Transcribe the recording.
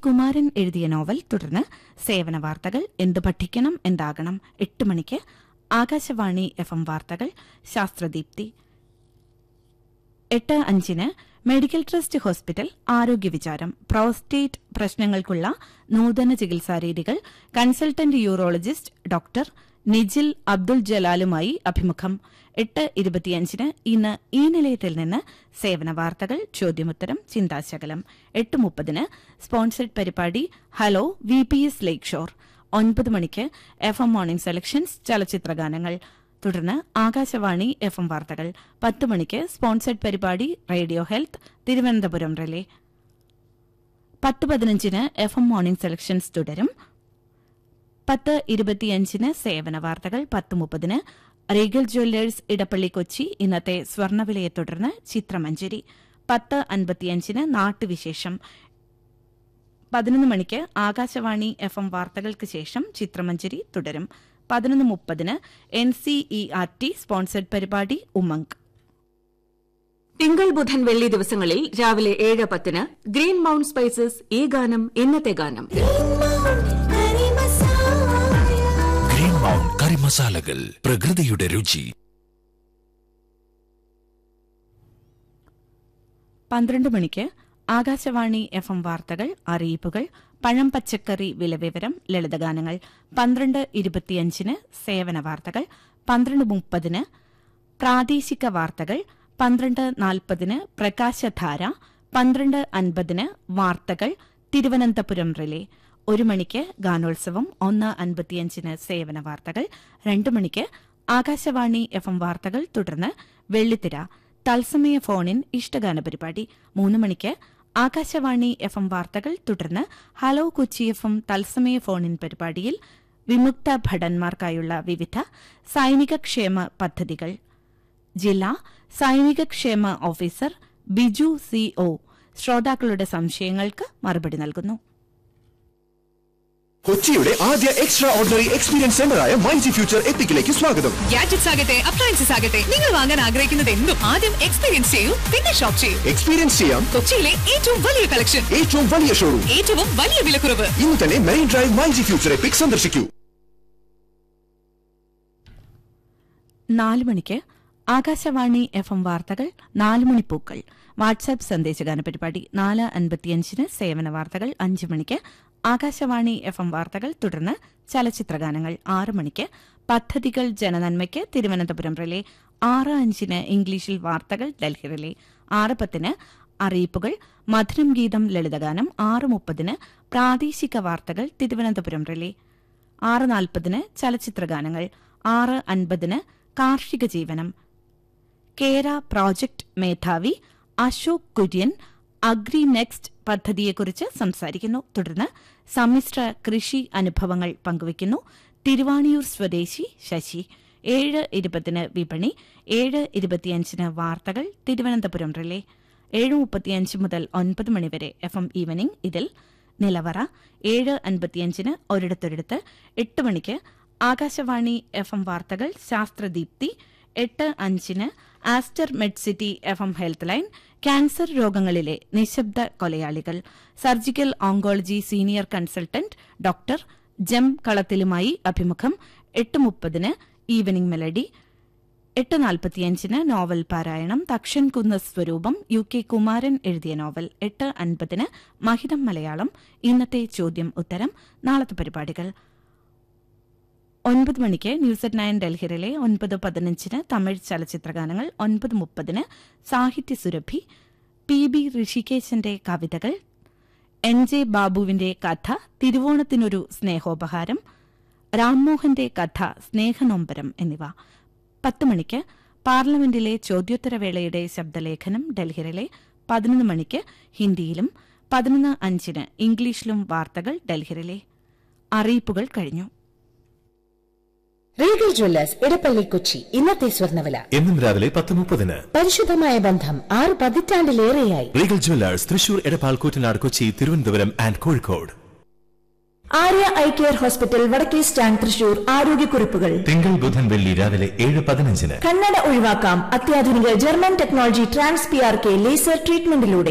കുമാരൻ എഴുതിയ നോവൽ തുടർന്ന് സേവന വാർത്തകൾ എന്ത് പഠിക്കണം എന്താകണം എട്ട് മണിക്ക് ആകാശവാണി എഫ് എം വാർത്തകൾ ശാസ്ത്രദീപ്തി എട്ട് അഞ്ചിന് മെഡിക്കൽ ട്രസ്റ്റ് ഹോസ്പിറ്റൽ ആരോഗ്യ വിചാരം പ്രോസ്റ്റേറ്റ് പ്രശ്നങ്ങൾക്കുള്ള നൂതന ചികിത്സാ രീതികൾ consultant urologist doctor Nijil Abdul ജലാലുമായി അഭിമുഖം എട്ട് ഇരുപത്തിയഞ്ചിന് ഇന്ന് ഈ നിലയത്തിൽ നിന്ന് സേവന വാർത്തകൾ ചോദ്യമുത്തരം ചിന്താശകലം എട്ട് മുപ്പതിന് സ്പോൺസർഡ് പരിപാടി hello V P S Lakeshore ഒൻപത് മണിക്ക് എഫ് എം മോർണിംഗ് സെലക്ഷൻസ് ചലച്ചിത്രഗാനങ്ങൾ തുടർന്ന് ആകാശവാണി എഫ് എം വാർത്തകൾ പത്ത് മണിക്ക് സ്പോൺസർഡ് പരിപാടി റേഡിയോ ഹെൽത്ത് തിരുവനന്തപുരം റിലേ പത്ത് പതിനഞ്ചിന് എഫ് എം മോർണിംഗ് സെലക്ഷൻസ് തുടരും പത്ത് ഇരുപത്തിയഞ്ചിന് സേവന വാർത്തകൾ പത്ത് മുപ്പതിന് റീഗൽ ജ്വല്ലേഴ്സ് ഇടപ്പള്ളി കൊച്ചി ഇന്നത്തെ സ്വർണ്ണവിലയെ തുടർന്ന് ചിത്രമഞ്ചേരി പത്ത് അൻപത്തിയഞ്ചിന് നാട്ടുവിശേഷം പതിനൊന്ന് മണിക്ക് ആകാശവാണി എഫ് എം വാർത്തകൾക്ക് ശേഷം ചിത്രമഞ്ചേരി തുടരും പതിനൊന്ന് മുപ്പതിന് N C E R T sponsored പരിപാടി ഉമങ്ക് തിങ്കൾ ബുധൻ വെള്ളി ദിവസങ്ങളിൽ രാവിലെ ഏഴ് പത്തിന് ഗ്രീൻ മൗണ്ട് സ്പൈസസ് ഈ ഗാനം ഇന്നത്തെ ഗാനം ഗ്രീൻ മൗണ്ട് കറി മസാലകൾ പ്രകൃതിയുടെ രുചി പന്ത്രണ്ട് മണിക്ക് ആകാശവാണി എഫ് എം വാർത്തകൾ അറിയിപ്പുകൾ പഴം പച്ചക്കറി വിലവിവരം ലളിതഗാനങ്ങൾ പന്ത്രണ്ട് ഇരുപത്തിയഞ്ചിന് സേവന വാർത്തകൾ പന്ത്രണ്ട് മുപ്പതിന് പ്രാദേശിക വാർത്തകൾ പന്ത്രണ്ട് നാൽപ്പതിന് പ്രകാശധാര പന്ത്രണ്ട് അൻപതിന് വാർത്തകൾ തിരുവനന്തപുരം റിലേ ഒരു മണിക്ക് ഗാനോത്സവം ഒന്ന് അൻപത്തിയഞ്ചിന് സേവന വാർത്തകൾ രണ്ട് മണിക്ക് ആകാശവാണി എഫ് എം വാർത്തകൾ തുടർന്ന് വെള്ളിത്തിര തത്സമയ ഫോണിൻ ഇഷ്ടഗാന പരിപാടി മൂന്ന് മണിക്ക് ആകാശവാണി എഫ് എം വാർത്തകൾ തുടർന്ന് ഹലോ കൊച്ചി എഫ് എം തത്സമയ ഫോണിൻ പരിപാടിയിൽ വിമുക്ത ഭടന്മാർക്കായുള്ള വിവിധ സൈനിക ക്ഷേമ പദ്ധതികൾ ജില്ലാ സൈനിക ക്ഷേമ ഓഫീസർ ബിജു സി ഒ ശ്രോതാക്കളുടെ സംശയങ്ങൾക്ക് മറുപടി നൽകുന്നു കൊച്ചിയുടെ ആദ്യ എക്സ്ട്രാ ഓർഡിനറി എക്സ്പീരിയൻസ് സെന്ററായ മൈജി ഫ്യൂച്ചർ എപ്പിക്കിലേക്ക് സ്വാഗതം ഗാഡ്ജറ്റ്സ് ആകട്ടെ അപ്ലയൻസസ് ആകട്ടെ നിങ്ങൾ വാങ്ങാൻ ആഗ്രഹിക്കുന്നത് എന്തും ആദ്യം എക്സ്പീരിയൻസ് ചെയ്യൂ പിന്നെ ഷോപ്പ് ചെയ്യൂ എക്സ്പീരിയൻസ് ചെയ്യാം കൊച്ചിയിലെ ഏറ്റവും വലിയ കളക്ഷൻ ഏറ്റവും വലിയ ഷോറൂം ഏറ്റവും വലിയ വിലക്കുറവ് ഇന്ന് തന്നെ main drive myG future epic സന്ദർശിക്കൂ നാല് മണിക്ക് ആകാശവാണി എഫ് എം വാർത്തകൾ നാല് മണിപ്പൂക്കൾ വാട്സാപ്പ് സന്ദേശഗാന പരിപാടി നാല് അൻപത്തിയഞ്ചിന് സേവന വാർത്തകൾ അഞ്ച് മണിക്ക് ആകാശവാണി എഫ് എം വാർത്തകൾ തുടർന്ന് ചലച്ചിത്രഗാനങ്ങൾ ആറ് മണിക്ക് പദ്ധതികൾ ജനനന്മയ്ക്ക് തിരുവനന്തപുരം റിലേ ആറ് അഞ്ചിന് ഇംഗ്ലീഷിൽ വാർത്തകൾ ഡൽഹി റിലേ ആറ് പത്തിന് അറിയിപ്പുകൾ മധുരം ഗീതം ലളിതഗാനം ആറ് മുപ്പതിന് പ്രാദേശിക വാർത്തകൾ തിരുവനന്തപുരം റിലേ ആറ് നാൽപ്പതിന് ചലച്ചിത്രഗാനങ്ങൾ ആറ് അൻപതിന് കാർഷിക ജീവനം കേര പ്രോജക്ട് മേധാവി അശോക് കുര്യൻ അഗ്രി നെക്സ്റ്റ് പദ്ധതിയെക്കുറിച്ച് സംസാരിക്കുന്നു തുടർന്ന് സമ്മിശ്ര കൃഷി അനുഭവങ്ങൾ പങ്കുവയ്ക്കുന്നു തിരുവാണിയൂർ സ്വദേശി ശശി ഏഴ് ഇരുപതിന് വിപണി ഏഴ് ഇരുപത്തിയഞ്ചിന് വാർത്തകൾ തിരുവനന്തപുരം റിലേ ഏഴ് മുപ്പത്തിയഞ്ച് മുതൽ ഒൻപത് മണിവരെ എഫ് എം ഈവനിംഗ് ഇതിൽ നിലവറ ഏഴ് അൻപത്തിയഞ്ചിന് ഒരിടത്തൊരിടത്ത് എട്ട് മണിക്ക് ആകാശവാണി എഫ് എം വാർത്തകൾ ശാസ്ത്രദീപ്തി എട്ട് അഞ്ചിന് Aster Medcity F M health line cancer രോഗങ്ങളിലെ നിശബ്ദ കൊലയാളികൾ surgical oncology senior consultant doctor ജം കളത്തിലുമായി അഭിമുഖം എട്ട് മുപ്പതിന് ഈവനിംഗ് മെലഡി എട്ട് നാൽപ്പത്തിയഞ്ചിന് നോവൽ പാരായണം തക്ഷൻ കുന്ന സ്വരൂപം യു കെ കുമാരൻ എഴുതിയ നോവൽ എട്ട് അൻപതിന് മഹിതം മലയാളം ഇന്നത്തെ ചോദ്യം ഉത്തരം നാളത്തെ പരിപാടികൾ ഒൻപത് മണിക്ക് ന്യൂസ് അറ്റ് നയൻ ഡൽഹിയിലെ ഒൻപത് പതിനഞ്ചിന് തമിഴ് ചലച്ചിത്രഗാനങ്ങൾ ഒൻപത് മുപ്പതിന് സാഹിത്യ സുരഭി പി ബി ഋഷികേശന്റെ കവിതകൾ എൻ ജെ ബാബുവിന്റെ കഥ തിരുവോണത്തിനൊരു സ്നേഹോപഹാരം രാംമോഹന്റെ കഥ സ്നേഹനൊമ്പരം എന്നിവ പത്ത് മണിക്ക് പാർലമെന്റിലെ ചോദ്യോത്തരവേളയുടെ ശബ്ദലേഖനം ഡൽഹിയിലെ പതിനൊന്ന് മണിക്ക് ഹിന്ദിയിലും പതിനൊന്ന് അഞ്ചിന് ഇംഗ്ലീഷിലും വാർത്തകൾ ഡൽഹിയിലെ അറിയിപ്പുകൾ കഴിഞ്ഞു റീഗൽ ജ്വല്ലേഴ്സ് ഇടപ്പള്ളി കൊച്ചി ഇന്നത്തെ സ്വർണ്ണവില എന്നും രാവിലെ പത്ത് മുപ്പതിന് പരിശുദ്ധമായ ബന്ധം ആറ് പതിറ്റാണ്ടിലേറെയായി Regal Jewellers Thrissur Edappal Koottanad Kochi Thiruvananthapuram and Kozhikode Arya eye care hospital വടക്കേ സ്റ്റാൻഡ് തൃശൂർ ആരോഗ്യക്കുറിപ്പുകൾ തിങ്കൾ ബുധൻ വെള്ളി രാവിലെ ഏഴ് പതിനഞ്ചിന് കണ്ണട ഒഴിവാക്കാം അത്യാധുനിക German technology trans P R K laser ട്രീറ്റ്മെന്റിലൂടെ